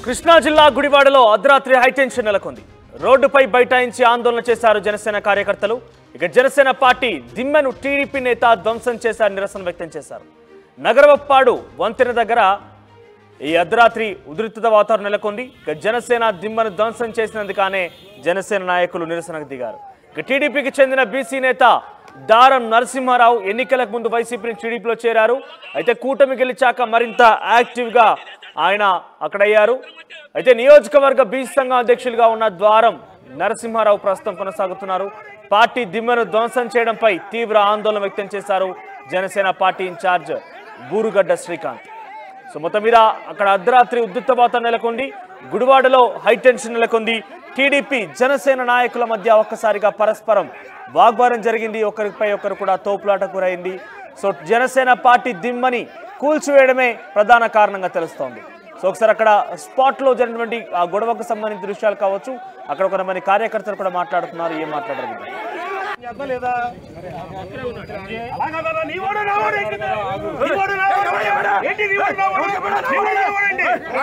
కృష్ణా జిల్లా గుడివాడలో అర్ధరాత్రి హైటెన్షన్ నెలకొంది రోడ్డుపై బైఠాయించి ఆందోళన చేశారు జనసేన కార్యకర్తలు ఇక జనసేన పార్టీ దిమ్మెను టీడీపీ నేత ధ్వంసం చేశారు నిరసన వ్యక్తం చేశారు నగరవప్పాడు వంతెన దగ్గర ఈ అర్ధరాత్రి ఉధృత వాతావరణం నెలకొంది ఇక జనసేన దిమ్మను ధ్వంసం చేసినందుకానే జనసేన నాయకులు నిరసనకు దిగారు ఇక టీడీపీకి చెందిన బీసీ నేత దారం నరసింహారావు ఎన్నికలకు ముందు వైసీపీని టీడీపీలో చేరారు అయితే కూటమి గెలిచాక మరింత యాక్టివ్గా ఆయన అక్కడ అయ్యారు అయితే నియోజకవర్గ బీసీ సంఘం అధ్యక్షులుగా ఉన్న ద్వారం నరసింహారావు ప్రస్తుతం కొనసాగుతున్నారు పార్టీ దిమ్మను ధ్వంసం చేయడంపై తీవ్ర ఆందోళన వ్యక్తం చేశారు Janasena party incharge Burugadda Srikanth so మొత్తం మీద అక్కడ అర్ధరాత్రి ఉద్రిక్త వాతావరణం నెలకొంది గుడివాడలో హైటెన్షన్ నెలకొంది టీడీపీ జనసేన నాయకుల మధ్య ఒక్కసారిగా పరస్పరం వాగ్వాదం జరిగింది ఒకరిపై ఒకరు కూడా తోపులాట గురైంది సో జనసేన పార్టీ దిమ్మని కూల్చివేయడమే ప్రధాన కారణంగా తెలుస్తోంది సో ఒకసారి అక్కడ స్పాట్లో జరిగినటువంటి ఆ గొడవకు సంబంధించిన దృశ్యాలు కావచ్చు అక్కడ కొంతమంది కార్యకర్తలు కూడా మాట్లాడుతున్నారు ఏం మాట్లాడారు విందాం. అలాగదా నీవాడు నావాడు ఏంటి? నీవాడు నావాడు ఏంటి నీవాడు నావాడు? నీవాడు నావాడండి.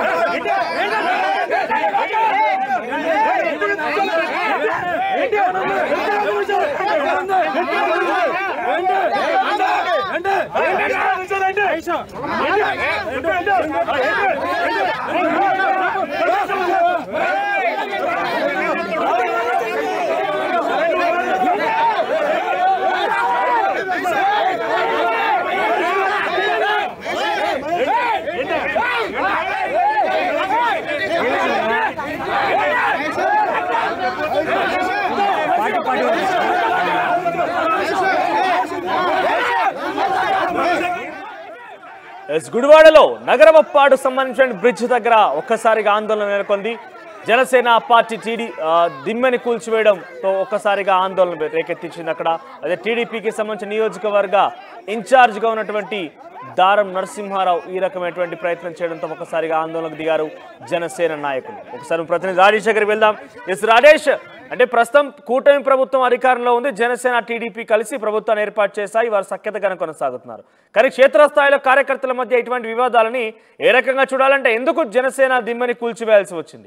ఎస్ గుడివాడలో నగరవప్పాడు సంబంధించిన బ్రిడ్జ్ దగ్గర ఒక్కసారిగా ఆందోళన నెలకొంది జనసేన పార్టీ టీడీ ఆ, దిమ్మెని కూల్చివేయడంతో ఒక్కసారిగా ఆందోళన రేకెత్తించింది అక్కడ అదే టీడీపీకి సంబంధించిన నియోజకవర్గ ఇన్ఛార్జ్గా ఉన్నటువంటి దారం నరసింహారావు ఈ రకమైనటువంటి ప్రయత్నం చేయడంతో ఒక్కసారిగా ఆందోళనకు దిగారు జనసేన నాయకులు ఒకసారి ప్రతినిధి రాజేష్ దగ్గరికి వెళ్దాం ఎస్ రాజేష్ అంటే ప్రస్తుతం కూటమి ప్రభుత్వం అధికారంలో ఉంది జనసేన టీడీపీ కలిసి ప్రభుత్వాన్ని ఏర్పాటు చేశాయి వారు సఖ్యతగానే కొనసాగుతున్నారు కానీ క్షేత్రస్థాయిలో కార్యకర్తల మధ్య ఇటువంటి వివాదాలని ఏ రకంగా చూడాలంటే ఎందుకు జనసేన దిమ్మని కూల్చివేయాల్సి వచ్చింది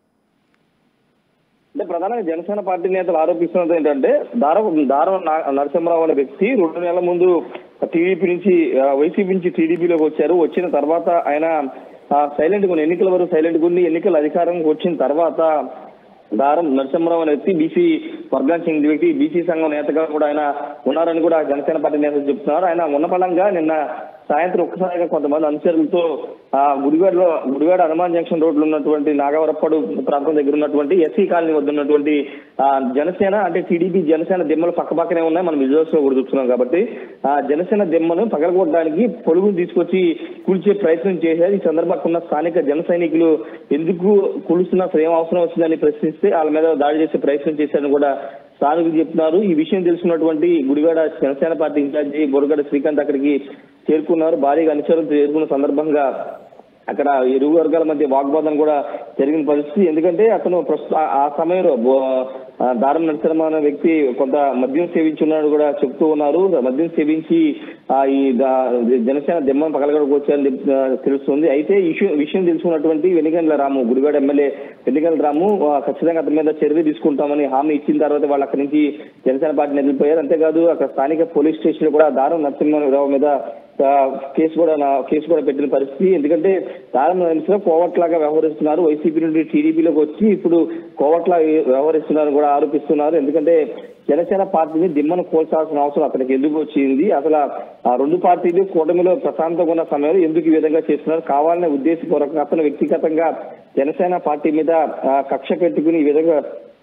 అంటే ప్రధానంగా జనసేన పార్టీ నేతలు ఆరోపిస్తున్నది ఏంటంటే దారం దారం నా- నరసింహరావు అనే వ్యక్తి రెండు నెలల ముందు టీడీపీ నుంచి ఆ, వైసీపీ నుంచి టీడీపీలోకి వచ్చారు వచ్చిన తర్వాత ఆయన సైలెంట్ కొన్ని ఎన్నికల వరకు సైలెంట్ కొన్ని ఎన్నికల అధికారం వచ్చిన తర్వాత దారం నరసింహరావు అనే వ్యక్తి బీసీ వర్గానికి చెందిన వ్యక్తి బీసీ సంఘం నేతగా కూడా ఆయన ఉన్నారని కూడా జనసేన పార్టీ నేతలు చెప్తున్నారు ఆయన ఉన్న పలంగా నిన్న సాయంత్రం ఒక్కసారిగా కొంతమంది అనుచరులతో ఆ గుడివాడలో గుడివాడ హనుమాన్ జంక్షన్ రోడ్లో ఉన్నటువంటి నాగవరప్పడు ప్రాంతం దగ్గర ఉన్నటువంటి ఎస్సీ కాలనీ వద్ద ఉన్నటువంటి ఆ జనసేన అంటే టీడీపీ జనసేన దిమ్మలు పక్క పక్కనే ఉన్నాయి మనం విజువల్స్ లో కూడా చూస్తున్నాం కాబట్టి ఆ జనసేన దిమ్మను పగలగొట్టడానికి పొలుగును తీసుకొచ్చి కూల్చే ప్రయత్నం చేశారు ఈ సందర్భంగా ఉన్న స్థానిక జన సైనికులు ఎందుకు కూలుస్తున్న అసలు ఏం అవసరం వచ్చిందని ప్రశ్నిస్తే వాళ్ళ మీద దాడి చేసే ప్రయత్నం చేశారని కూడా స్థానికులు చెప్తున్నారు ఈ విషయం తెలుసుకున్నటువంటి గుడివాడ జనసేన పార్టీ ఇన్ఛార్జి బొరగడ శ్రీకాంత్ అక్కడికి చేరుకున్నారు భారీగా అనుచరులతో చేరుకున్న సందర్భంగా అక్కడ ఇరు వర్గాల మధ్య వాగ్వాదం కూడా జరిగిన పరిస్థితి ఎందుకంటే అతను ప్రస్తుత ఆ- ఆ సమయంలో బో- ఆ దారం నరసింహ అనే వ్యక్తి కొంత మద్యం సేవించున్నాడు కూడా చెప్తూ ఉన్నారు మద్యం సేవించి ఆ ఈ దా- జనసేన దెమ్మను పగలగడకు వచ్చారని చెప్- ఆ, తెలుస్తుంది అయితే ఈ విషయం విషయం తెలుసుకున్నటువంటి వెనిగండ్ల రాము గుడివాడ ఎమ్మెల్యే వెనిగండ్ల రాము ఆ, ఖచ్చితంగా అతని మీద చర్య తీసుకుంటామని హామీ ఇచ్చిన తర్వాత వాళ్ళు అక్కడి నుంచి జనసేన పార్టీ నిలిపోయారు అంతేకాదు అక్కడ స్థానిక పోలీస్ స్టేషన్ లో కూడా దారం నరసింహారావు మీద ఆ, కేసు కూడా నా- కేసు కూడా పెట్టిన పరిస్థితి ఎందుకంటే దారం నరసింహ కోవట్లాగా వ్యవహరిస్తున్నారు వైసీపీ నుండి టీడీపీలోకి వచ్చి ఇప్పుడు కోవట్లా వ్యవహరిస్తున్నారు కూడా ఆరోపిస్తున్నారు ఎందుకంటే జనసేన పార్టీని దిమ్మను కోల్చాల్సిన అవసరం అతనికి ఎందుకు వచ్చింది అసలు ఆ రెండు పార్టీలు కూటమిలో ప్రశాంతంగా ఉన్న సమయంలో ఎందుకు ఈ విధంగా చేస్తున్నారు కావాలనే ఉద్దేశపూర్వకంగా అతను వ్యక్తిగతంగా జనసేన పార్టీ మీద ఆ, కక్ష పెట్టుకుని ఈ విధంగా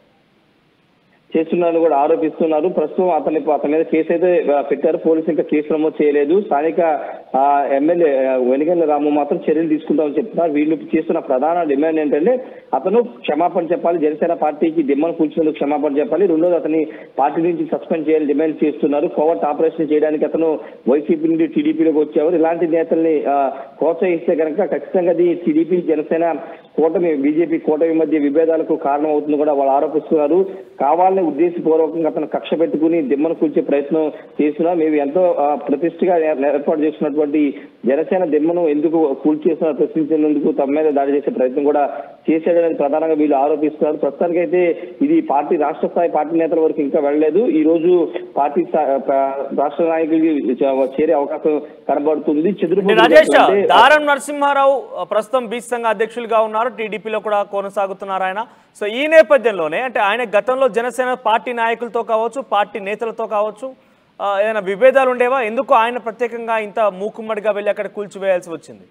చేస్తున్నారని కూడా ఆరోపిస్తున్నారు ప్రస్తుతం అతని అతని మీద కేసు అయితే ఆ, పెట్టారు పోలీసులు ఇంకా కేసు నమోదు చేయలేదు స్థానిక ఆ, ఎమ్మెల్యే ఆ, వెనిగండ్ల రాము మాత్రం చర్యలు తీసుకుంటామని చెప్తున్నారు వీళ్ళు చేస్తున్న ప్రధాన డిమాండ్ ఏంటంటే అతను క్షమాపణ చెప్పాలి జనసేన పార్టీకి దిమ్మను కూర్చున్నందుకు క్షమాపణ చెప్పాలి రెండోది అతని పార్టీ నుంచి సస్పెండ్ చేయాలని డిమాండ్ చేస్తున్నారు కోవర్ట్ ఆపరేషన్ చేయడానికి అతను వైసీపీ నుండి టీడీపీలోకి వచ్చేవారు ఇలాంటి నేతల్ని ఆ, ప్రోత్సహిస్తే కనుక ఖచ్చితంగా అది టీడీపీ జనసేన కూటమి బీజేపీ కూటమి మధ్య విభేదాలకు కారణం అవుతుంది కూడా వాళ్ళు ఆరోపిస్తున్నారు కావాలని ఉద్దేశపూర్వకంగా అతను కక్ష పెట్టుకుని దిమ్మను కూల్చే ప్రయత్నం చేసినా మేము ఎంతో ఆ, ప్రతిష్టగా ఏ- ఏర్పాటు చేసినటువంటి ఉన్నటువంటి జనసేన దిమ్మను ఎందుకు కూల్చేసిన ప్రశ్నించేందుకు తమ మీద దాడి చేసే ప్రయత్నం కూడా చేశాడనేది ప్రధానంగా వీళ్ళు ఆరోపిస్తున్నారు ప్రస్తుతానికైతే ఇది పార్టీ రాష్ట్ర స్థాయి పార్టీ నేతల వరకు ఇంకా వెళ్ళలేదు ఈ రోజు పార్టీ స్థా- ప- రాష్ట్ర నాయకులకి చ- చేరే అవకాశం కనబడుతుంది అంటే చెదురు రాజేష్ దారం నరసింహారావు ఆ, ప్రస్తుతం బీసీ సంఘ అధ్యక్షులుగా ఉన్నారు టీడీపీలో కూడా కొనసాగుతున్నారు ఆయన సో ఈ నేపథ్యంలోనే అంటే ఆయన గతంలో జనసేన పార్టీ నాయకులతో కావచ్చు పార్టీ నేతలతో కావచ్చు ఆ, ఏదైనా విభేదాలు ఉండేవా ఎందుకు ఆయన ప్రత్యేకంగా ఇంత మూకుమ్మడిగా వెళ్ళి అక్కడ కూల్చివేయాల్సి వచ్చింది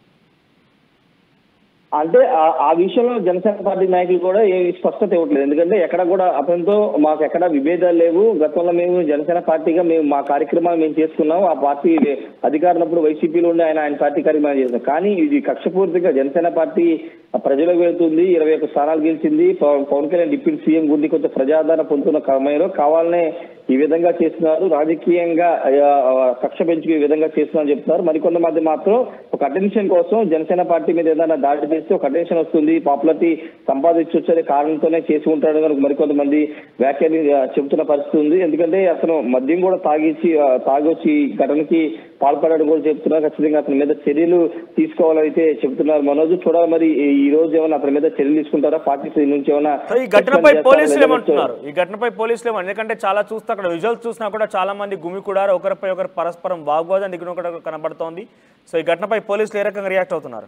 అంటే ఆ- ఆ విషయంలో జనసేన పార్టీ నాయకులు కూడా ఏ స్పష్టత ఇవ్వట్లేదు ఎందుకంటే ఎక్కడ కూడా అతనితో మాకు ఎక్కడ విభేదాలు లేవు గతంలో మేము జనసేన పార్టీగా మేము మా కార్యక్రమాలు మేము చేసుకున్నాం ఆ పార్టీ అధికారంలో వైసీపీలో ఉండి ఆయన ఆయన పార్టీ కార్యక్రమాలు చేస్తాం కానీ ఇది కక్షపూర్తిగా జనసేన పార్టీ ప్రజలకు వెళ్తుంది ఇరవై ఒక్క స్థానాలు గెలిచింది పవన్ పవన్ కళ్యాణ్ డిప్యూటీ సీఎం గురించి కొంచెం ప్రజాదరణ పొందుతున్న క్రమంలో కావాలనే ఈ విధంగా చేస్తున్నారు రాజకీయంగా ఆ, ఆ, కక్ష పెంచుకు ఈ విధంగా చేస్తున్నారని చెప్తున్నారు మరికొంతమంది మాత్రం ఒక అటెన్షన్ కోసం జనసేన పార్టీ మీద ఏదైనా దాడి చేస్తే ఒక అటెన్షన్ వస్తుంది పాపులారిటీ సంపాదించవచ్చు అనే కారణంతోనే చేసి ఉంటాడు కనుక మరికొంతమంది వ్యాఖ్యలు ఆ, చెబుతున్న పరిస్థితి ఉంది ఎందుకంటే అతను మద్యం కూడా తాగిచ్చి ఆ, తాగొచ్చి ఈ ఘటనకి పాల్పడడం కూడా చెప్తున్నారు ఖచ్చితంగా అతని మీద చర్యలు తీసుకోవాలని అయితే చెబుతున్నారు మనోజ్ చూడాలి మరి ఈ- ఈ రోజు ఏమైనా అతని మీద చర్యలు తీసుకుంటారా పార్టీ నుంచి ఏమైనా సో ఈ ఘటనపై చేస్తారా పోలీసులు లేదా ఏమంటున్నారు ఈ ఘటనపై పోలీసులు ఏమంటారు ఎందుకంటే చాలా చూస్తే అక్కడ విజువల్స్ చూసినా కూడా చాలా మంది గుమి కూడా ఒకరిపై ఒకరు పరస్పరం వాగ్వాదం దిగున కూడా కనబడుతోంది సో ఈ ఘటనపై పోలీసులు ఏ రకంగా రియాక్ట్ అవుతున్నారు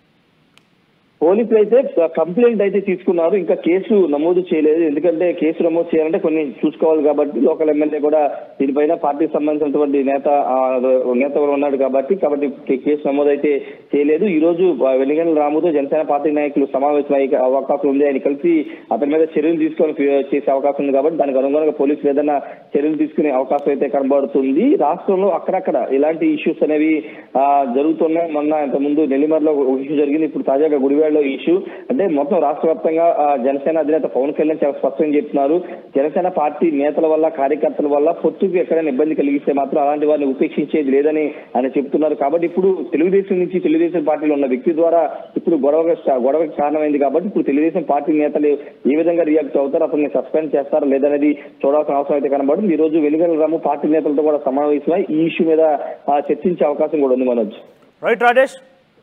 పోలీసులు అయితే కంప్లైంట్ అయితే తీసుకున్నారు ఇంకా కేసు నమోదు చేయలేదు ఎందుకంటే కేసు నమోదు చేయాలంటే కొన్ని చూసుకోవాలి కాబట్టి లోకల్ ఎమ్మెల్యే కూడా దీనిపైన పార్టీకి సంబంధించినటువంటి నేత ఆ, నేత ఎవరు ఉన్నాడు కాబట్టి కాబట్టి కే- కేసు నమోదు అయితే చేయలేదు ఈ రోజు వెలిగండ్ల రాముతో జనసేన పార్టీ నాయకులు సమావేశం అయ్యే అవకాశం ఉంది ఆయన కలిసి అతని మీద చర్యలు తీసుకొని ఫి- చేసే అవకాశం ఉంది కాబట్టి దానికి అనుగుణంగా పోలీసులు ఏదైనా చర్యలు తీసుకునే అవకాశం అయితే కనబడుతుంది రాష్ట్రంలో అక్కడక్కడ ఇలాంటి ఇష్యూస్ అనేవి ఆ, జరుగుతున్నాయి మొన్న ఇంతకుముందు నెల్లిమర్లో ఒక ఇష్యూ జరిగింది ఇప్పుడు తాజాగా గుడివాడలో ఇష్యూ అంటే మొత్తం రాష్ట్ర వ్యాప్తంగా ఆ, జనసేన అధినేత పవన్ కళ్యాణ్ చాలా స్పష్టంగా చెప్తున్నారు జనసేన పార్టీ నేతల వల్ల కార్యకర్తల వల్ల పొత్తుకు ఎక్కడైనా ఇబ్బంది కలిగిస్తే మాత్రం అలాంటి వారిని ఉపేక్షించేది లేదని ఆయన చెప్తున్నారు కాబట్టి ఇప్పుడు తెలుగుదేశం నుంచి తెలుగుదేశం పార్టీలో ఉన్న వ్యక్తి ద్వారా ఇప్పుడు గొడవ గొడవకి కారణమైంది కాబట్టి ఇప్పుడు తెలుగుదేశం పార్టీ నేతలు ఏ విధంగా రియాక్ట్ అవుతారు అతన్ని సస్పెండ్ చేస్తారా లేదనేది చూడాల్సిన అవసరం అయితే కనబడుతుంది ఈ రోజు వెలుగల రాము పార్టీ నేతలతో కూడా సమావేశమై ఈ ఇష్యూ మీద ఆ, చర్చించే అవకాశం కూడా ఉంది మనోజ్ రైట్ రాజేష్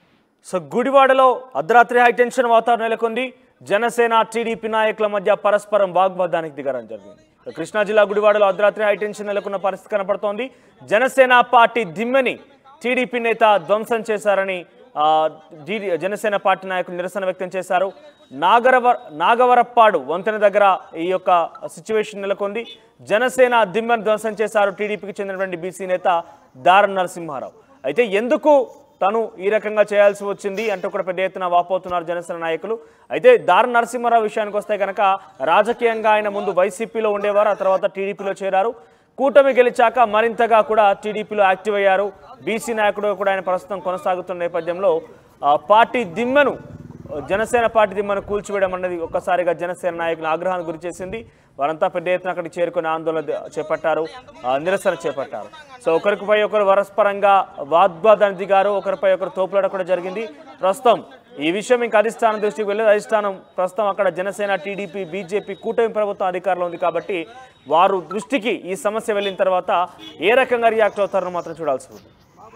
సో గుడివాడలో అర్ధరాత్రి హైటెన్షన్ వాతావరణం నెలకొంది జనసేన టీడీపీ నాయకుల మధ్య పరస్పరం వాగ్వాదానికి దిగడం జరిగింది సో కృష్ణా జిల్లా గుడివాడలో అర్ధరాత్రి హైటెన్షన్ నెలకొన్న పరిస్థితి కనపడుతోంది జనసేన పార్టీ దిమ్మెని టీడీపీ నేత ధ్వంసం చేశారని ఆ, డి- జనసేన పార్టీ నాయకులు నిరసన వ్యక్తం చేశారు నాగరవ నాగవరప్పాడు వంతెన దగ్గర ఈ యొక్క సిచ్యువేషన్ నెలకొంది జనసేన దిమ్మెను ధ్వంసం చేశారు టీడీపీకి చెందినటువంటి బీసీ నేత దారం నరసింహారావు అయితే ఎందుకు తను ఈ రకంగా చేయాల్సి వచ్చింది అంటూ కూడా పెద్ద ఎత్తున వాపోతున్నారు జనసేన నాయకులు అయితే దారు నరసింహారావు విషయానికి వస్తే కనుక రాజకీయంగా ఆయన ముందు వైసీపీలో ఉండేవారు ఆ తర్వాత టీడీపీలో చేరారు కూటమి గెలిచాక మరింతగా కూడా టీడీపీలో యాక్టివ్ అయ్యారు బీసీ నాయకుడు కూడా ఆయన ప్రస్తుతం కొనసాగుతున్న నేపథ్యంలో ఆ, పార్టీ దిమ్మెను జనసేన పార్టీ దిమ్మను కూల్చివేయడం అన్నది ఒక్కసారిగా జనసేన నాయకులు ఆగ్రహానికి గురి చేసింది వారంతా పెద్ద ఎత్తున అక్కడికి చేరుకుని ఆందోళన ద- చేపట్టారు ఆ, నిరసన చేపట్టారు సో ఒకరిపై ఒకరు పరస్పరంగా వాగ్వాదాన్ని దిగారు ఒకరిపై ఒకరు తోపులాడ కూడా జరిగింది ప్రస్తుతం ఈ విషయం ఇంకా అధిష్టానం దృష్టికి వెళ్ళేది అధిష్టానం ప్రస్తుతం అక్కడ జనసేన టీడీపీ బీజేపీ కూటమి ప్రభుత్వం అధికారంలో ఉంది కాబట్టి వారు దృష్టికి ఈ సమస్య వెళ్ళిన తర్వాత ఏ రకంగా రియాక్ట్ అవుతారో మాత్రం చూడాల్సి ఉంది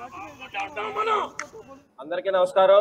అందరికీ నమస్కారం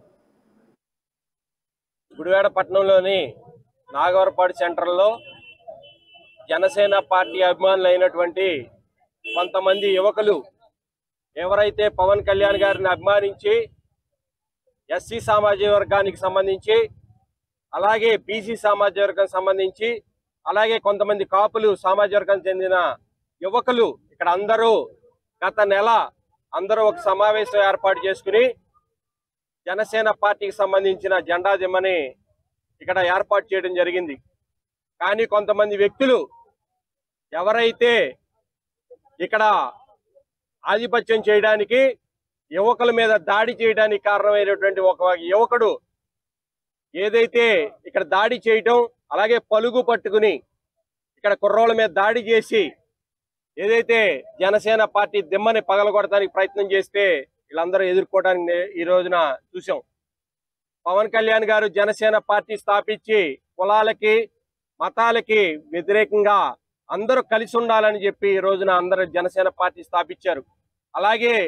గుడివాడ పట్టణంలోని నాగవరపాడు సెంటర్లో జనసేన పార్టీ అభిమానులు అయినటువంటి కొంతమంది యువకులు ఎవరైతే పవన్ కళ్యాణ్ గారిని అభిమానించి ఎస్సీ సామాజిక వర్గానికి సంబంధించి అలాగే బీసీ సామాజిక వర్గానికి సంబంధించి అలాగే కొంతమంది కాపులు సామాజిక వర్గానికి చెందిన యువకులు ఇక్కడ అందరూ గత నెల అందరూ ఒక సమావేశం ఏర్పాటు చేసుకుని జనసేన పార్టీకి సంబంధించిన జెండా దిమ్మని ఇక్కడ ఏర్పాటు చేయడం జరిగింది కానీ కొంతమంది వ్యక్తులు ఎవరైతే ఇక్కడ ఆధిపత్యం చేయడానికి యువకుల మీద దాడి చేయడానికి కారణమైనటువంటి ఒక యువకుడు ఏదైతే ఇక్కడ దాడి చేయటం అలాగే పలుగు పట్టుకుని ఇక్కడ కుర్రోళ్ళ మీద దాడి చేసి ఏదైతే జనసేన పార్టీ దిమ్మని పగలగొడటానికి ప్రయత్నం చేస్తే వీళ్ళందరూ ఎదుర్కోవడానికి నే- ఈ రోజున చూసాం పవన్ కళ్యాణ్ గారు జనసేన పార్టీ స్థాపించి కులాలకి మతాలకి వ్యతిరేకంగా అందరూ కలిసి ఉండాలని చెప్పి ఈ రోజున అందరూ జనసేన పార్టీ స్థాపించారు అలాగే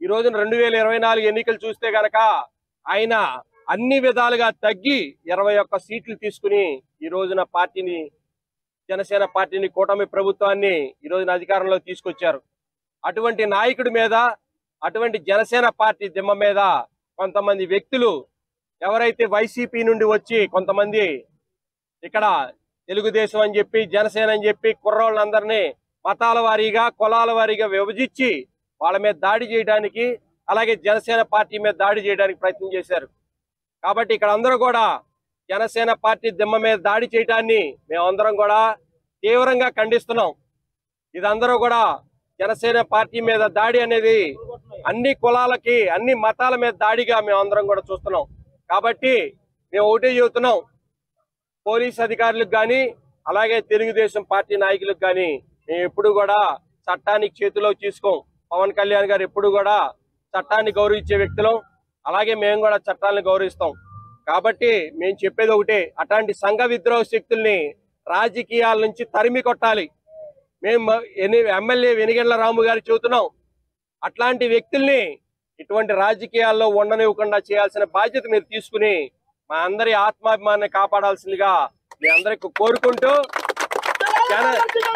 ఈ రోజున రెండు వేల ఇరవై నాలుగు ఎన్నికలు చూస్తే గనక ఆయన అన్ని విధాలుగా తగ్గి ఇరవై ఒక్క సీట్లు తీసుకుని ఈ రోజున పార్టీని జనసేన పార్టీని కూటమి ప్రభుత్వాన్ని ఈ రోజున అధికారంలో తీసుకొచ్చారు అటువంటి నాయకుడి మీద అటువంటి జనసేన పార్టీ దిమ్మ మీద కొంతమంది వ్యక్తులు ఎవరైతే వైసీపీ నుండి వచ్చి కొంతమంది ఇక్కడ తెలుగుదేశం అని చెప్పి జనసేన అని చెప్పి కుర్రోళ్ళందరినీ మతాల వారీగా కులాల వారీగా విభజించి వాళ్ళ మీద దాడి చేయడానికి అలాగే జనసేన పార్టీ మీద దాడి చేయడానికి ప్రయత్నం చేశారు కాబట్టి ఇక్కడ అందరూ కూడా జనసేన పార్టీ దిమ్మ మీద దాడి చేయడాన్ని మేమందరం కూడా తీవ్రంగా ఖండిస్తున్నాం ఇదందరూ కూడా జనసేన పార్టీ మీద దాడి అనేది అన్ని కులాలకి అన్ని మతాల మీద దాడిగా మేమందరం కూడా చూస్తున్నాం కాబట్టి మేము ఒకటే చెబుతున్నాం పోలీస్ అధికారులకు కానీ అలాగే తెలుగుదేశం పార్టీ నాయకులకు కానీ మేము ఎప్పుడు కూడా చట్టానికి చేతిలో తీసుకోం పవన్ కళ్యాణ్ గారు ఎప్పుడు కూడా చట్టాన్ని గౌరవించే వ్యక్తులం అలాగే మేము కూడా చట్టాలను గౌరవిస్తాం కాబట్టి మేము చెప్పేది ఒకటే అట్లాంటి సంఘ విద్రోహ శక్తుల్ని రాజకీయాల నుంచి తరిమి కొట్టాలి మేము ఎన్ని ఎమ్మెల్యే వెనిగండ్ల రాము గారు చెబుతున్నాం అట్లాంటి వ్యక్తుల్ని ఇటువంటి రాజకీయాల్లో ఉండనివ్వకుండా చేయాల్సిన బాధ్యత మీరు తీసుకుని మా అందరి ఆత్మాభిమానాన్ని కాపాడాల్సిందిగా మీ అందరికి కోరుకుంటూ జన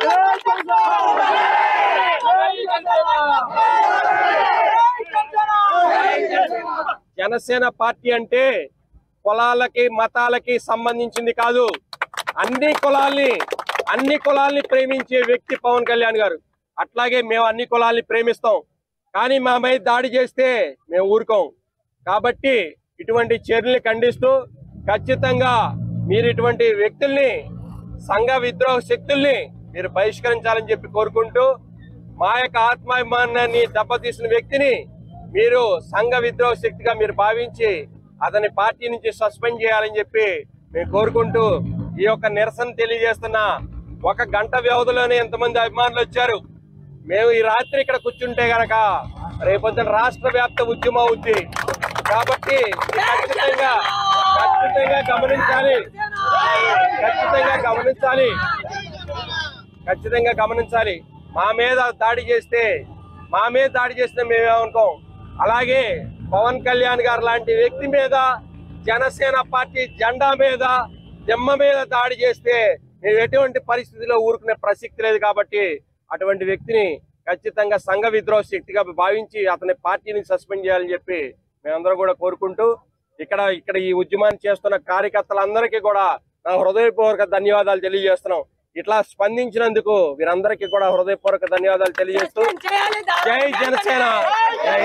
జనసేన పార్టీ అంటే కులాలకి మతాలకి సంబంధించింది కాదు అన్ని కులాల్ని అన్ని కులాల్ని ప్రేమించే వ్యక్తి పవన్ కళ్యాణ్ గారు అట్లాగే మేము అన్ని కులాల్ని ప్రేమిస్తాం కానీ మా మీద దాడి చేస్తే మేము ఊరుకోం కాబట్టి ఇటువంటి చర్యల్ని ఖండిస్తూ ఖచ్చితంగా మీరు ఇటువంటి వ్యక్తుల్ని సంఘ విద్రోహ శక్తుల్ని మీరు బహిష్కరించాలని చెప్పి కోరుకుంటూ మా యొక్క ఆత్మాభిమానాన్ని దెబ్బతీసిన వ్యక్తిని మీరు సంఘ విద్రోహ శక్తిగా మీరు భావించి అతని పార్టీ నుంచి సస్పెండ్ చేయాలని చెప్పి మేము కోరుకుంటూ ఈ యొక్క నిరసన తెలియజేస్తున్న ఒక గంట వ్యవధిలోనే ఎంతమంది అభిమానులు వచ్చారు మేము ఈ రాత్రి ఇక్కడ కూర్చుంటే గనక రేపొద్దున రాష్ట్ర వ్యాప్త ఉద్యమం అవుద్ది కాబట్టి ఇది ఖచ్చితంగా ఖచ్చితంగా గమనించాలి ఖచ్చితంగా గమనించాలి ఖచ్చితంగా గమనించాలి మా మీద దాడి చేస్తే మా మీద దాడి చేస్తే మేమేమనుకోం అలాగే పవన్ కళ్యాణ్ గారు లాంటి వ్యక్తి మీద జనసేన పార్టీ జెండా మీద దిమ్మ మీద దాడి చేస్తే మేము ఎటువంటి పరిస్థితిలో ఊరుకునే ప్రసక్తి లేదు కాబట్టి అటువంటి వ్యక్తిని ఖచ్చితంగా సంఘ విద్రోహ శక్తిగా భావించి అతని పార్టీని సస్పెండ్ చేయాలని చెప్పి మేమందరం కూడా కోరుకుంటూ ఇక్కడ ఇక్కడ ఈ ఉద్యమాన్ని చేస్తున్న కార్యకర్తలందరికీ కూడా నా హృదయపూర్వక ధన్యవాదాలు తెలియజేస్తున్నాం ఇట్లా స్పందించినందుకు వీరందరికీ కూడా హృదయపూర్వక ధన్యవాదాలు తెలియజేస్తూ జై జనసేన జై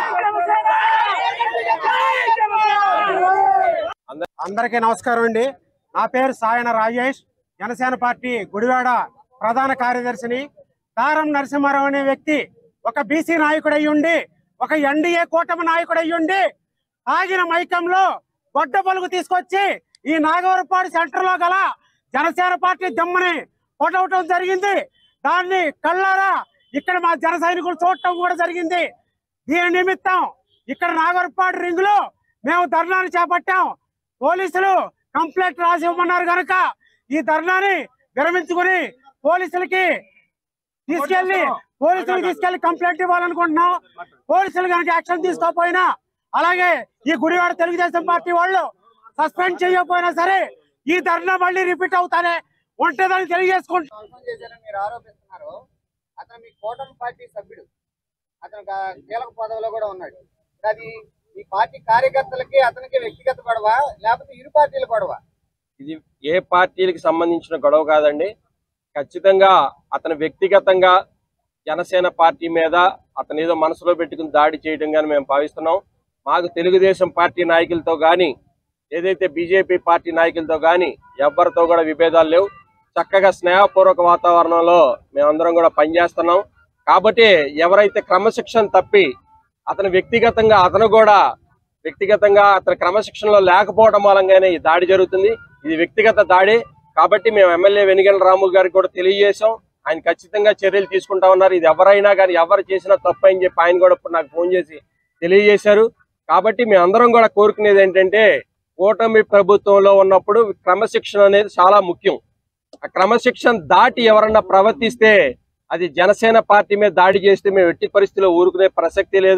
అందరికీ నమస్కారం అండి నా పేరు సాయన రాజేష్ జనసేన పార్టీ గుడివాడ ప్రధాన కార్యదర్శిని దారం నరసింహారావు అనే వ్యక్తి ఒక బీసీ నాయకుడు ఉండి ఒక ఎన్డీఏ కూటమి నాయకుడు ఉండి ఆగిన మైకంలో గొడ్డ పలుగు తీసుకొచ్చి ఈ నాగవరపాడు సెంటర్ లో గల జనసేన పార్టీ దమ్మని కొట్టవటం జరిగింది దాన్ని కళ్ళారా ఇక్కడ మా జన సైనికులు చూడటం కూడా జరిగింది దీని నిమిత్తం ఇక్కడ నాగవరపాడు రింగ్ లో మేము ధర్నాను చేపట్టాం పోలీసులు కంప్లైంట్ రాసి ఇవ్వమన్నారు కనుక ఈ ధర్నాని విరమించుకుని పోలీసులకి తీసుకెళ్లి పోలీసులకు తీసుకెళ్లి కంప్లైంట్ ఇవ్వాలనుకుంటున్నాం పోలీసులు కనుక యాక్షన్ తీసుకోకపోయినా అలాగే ఈ గుడివాడ తెలుగుదేశం పార్టీ వాళ్ళు సస్పెండ్ చేయకపోయినా సరే ఈ ధర్నా మళ్ళీ రిపీట్ అవుతానే ఉంటుందని తెలియజేసుకుంటున్నాం మోసం చేశారని మీరు ఆరోపిస్తున్నారు అతను మీ కూటమి పార్టీ సభ్యుడు అతను గా- కీలక పదవిలో కూడా ఉన్నాడు అది మీ పార్టీ కార్యకర్తలకి అతనికి వ్యక్తిగత గొడవ లేకపోతే ఇరు పార్టీల గొడవ ఇది ఏ పార్టీలకు సంబంధించిన గొడవ కాదండి ఖచ్చితంగా అతను వ్యక్తిగతంగా జనసేన పార్టీ మీద అతను ఏదో మనసులో పెట్టుకుని దాడి చేయడం కానీ మేము భావిస్తున్నాం మాకు తెలుగుదేశం పార్టీ నాయకులతో కానీ ఏదైతే బీజేపీ పార్టీ నాయకులతో కానీ ఎవరితో కూడా విభేదాలు లేవు చక్కగా స్నేహపూర్వక వాతావరణంలో మేమందరం కూడా పనిచేస్తున్నాం కాబట్టి ఎవరైతే క్రమశిక్షణ తప్పి అతను వ్యక్తిగతంగా అతను కూడా వ్యక్తిగతంగా అతని క్రమశిక్షణలో లేకపోవడం మూలంగానే ఈ దాడి జరుగుతుంది ఇది వ్యక్తిగత దాడి కాబట్టి మేము ఎమ్మెల్యే వెనిగల రాము గారికి కూడా తెలియజేశాం ఆయన ఖచ్చితంగా చర్యలు తీసుకుంటా ఉన్నారు ఇది ఎవరైనా కానీ ఎవరు చేసినా తప్పు అని చెప్పి ఆయన కూడా ఇప్పుడు నాకు ఫోన్ చేసి తెలియజేశారు కాబట్టి మేము అందరం కూడా కోరుకునేది ఏంటంటే కూటమి ప్రభుత్వంలో ఉన్నప్పుడు క్రమశిక్షణ అనేది చాలా ముఖ్యం ఆ క్రమశిక్షణ దాటి ఎవరన్నా ప్రవర్తిస్తే అది జనసేన పార్టీ మీద దాడి చేస్తే మేము ఎట్టి పరిస్థితిలో ఊరుకునే ప్రసక్తి లేదు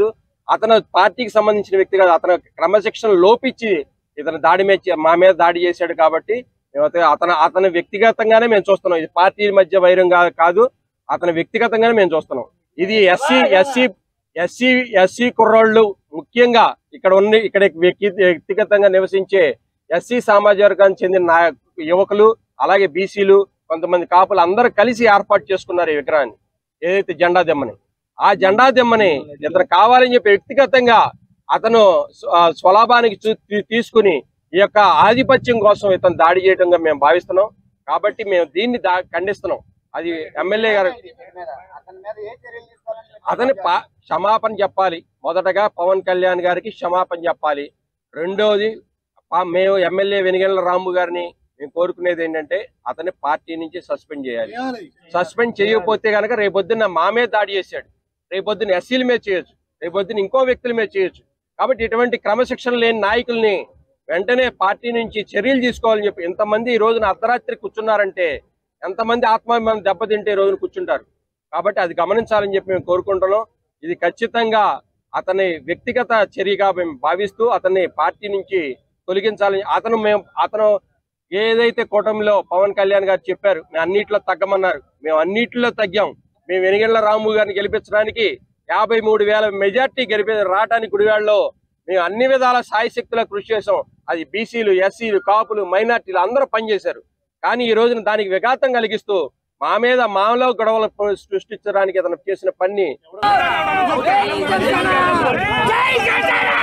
అతను పార్టీకి సంబంధించిన వ్యక్తి కాదు అతను క్రమశిక్షణ లోపించి ఇతను దాడి మీద చే- మా మీద దాడి చేశాడు కాబట్టి మేమైతే అతను అతను వ్యక్తిగతంగానే మేము చూస్తున్నాం ఇది పార్టీ మధ్య వైరం కా- కాదు అతను వ్యక్తిగతంగానే మేము చూస్తున్నాం ఇది ఎస్సీ ఎస్సీ ఎస్సీ ఎస్సీ కుర్రోళ్ళు ముఖ్యంగా ఇక్కడ ఉన్న ఇక్కడ వ్యక్తి వ్యక్తిగతంగా నివసించే ఎస్సీ సామాజిక వర్గానికి చెందిన నాయ- యువకులు అలాగే బీసీలు కొంతమంది కాపులు అందరూ కలిసి ఏర్పాటు చేసుకున్నారు ఈ విగ్రహాన్ని ఏదైతే జెండా దెమ్మని ఆ జెండా దెమ్మని ఇతను కావాలని చెప్పి వ్యక్తిగతంగా అతను స్వ- ఆ స్వలాభానికి చూ- తీ- తీసుకుని ఈ యొక్క ఆధిపత్యం కోసం ఇతను దాడి చేయడంగా మేము భావిస్తున్నాం కాబట్టి మేము దీన్ని దా ఖండిస్తున్నాం అది ఎమ్మెల్యే గారు దీని మీద అతని మీద ఏ చర్యలు తీసుకోవాలని మీరు అతని పా- క్షమాపణ చెప్పాలి మొదటగా పవన్ కళ్యాణ్ గారికి క్షమాపణ చెప్పాలి రెండోది పా- మేము ఎమ్మెల్యే వెనిగండ్ల రాము గారిని మేము కోరుకునేది ఏంటంటే అతని పార్టీ నుంచి సస్పెండ్ చేయాలి సస్పెండ్ చేయకపోతే కనుక రేపొద్దున మా మీద దాడి చేశాడు రేపొద్దున ఎస్సీల మీద చేయొచ్చు రేపొద్దున ఇంకో వ్యక్తుల మీద చేయొచ్చు కాబట్టి ఇటువంటి క్రమశిక్షణ లేని నాయకుల్ని వెంటనే పార్టీ నుంచి చర్యలు తీసుకోవాలని చెప్పి ఎంతమంది ఈ రోజున అర్ధరాత్రి కూర్చున్నారంటే ఎంతమంది ఆత్మాభిమానం దెబ్బతింటే ఈ రోజున కూర్చుంటారు కాబట్టి అది గమనించాలని చెప్పి మేము కోరుకుంటున్నాం ఇది ఖచ్చితంగా అతని వ్యక్తిగత చర్యగా మేము భావిస్తూ అతన్ని పార్టీ నుంచి తొలగించాలని అతను మేము అతను ఏదైతే కూటమిలో పవన్ కళ్యాణ్ గారు చెప్పారు మేము అన్నిట్లో తగ్గమన్నారు మేము అన్నిట్లో తగ్గాం మేము వెనిగండ్ల రాము గారిని గెలిపించడానికి యాభై మూడు వేల మెజార్టీ గెలిపి రావడానికి గుడివాడలో మేము అన్ని విధాల సాయశక్తుల కృషి చేసాం అది బీసీలు ఎస్సీలు కాపులు మైనార్టీలు అందరూ పనిచేశారు కానీ ఈ రోజున దానికి విఘాతం కలిగిస్తూ మా మీద మాలో గొడవలు సృష్టించడానికి అతను చేసిన పని జై జనసేన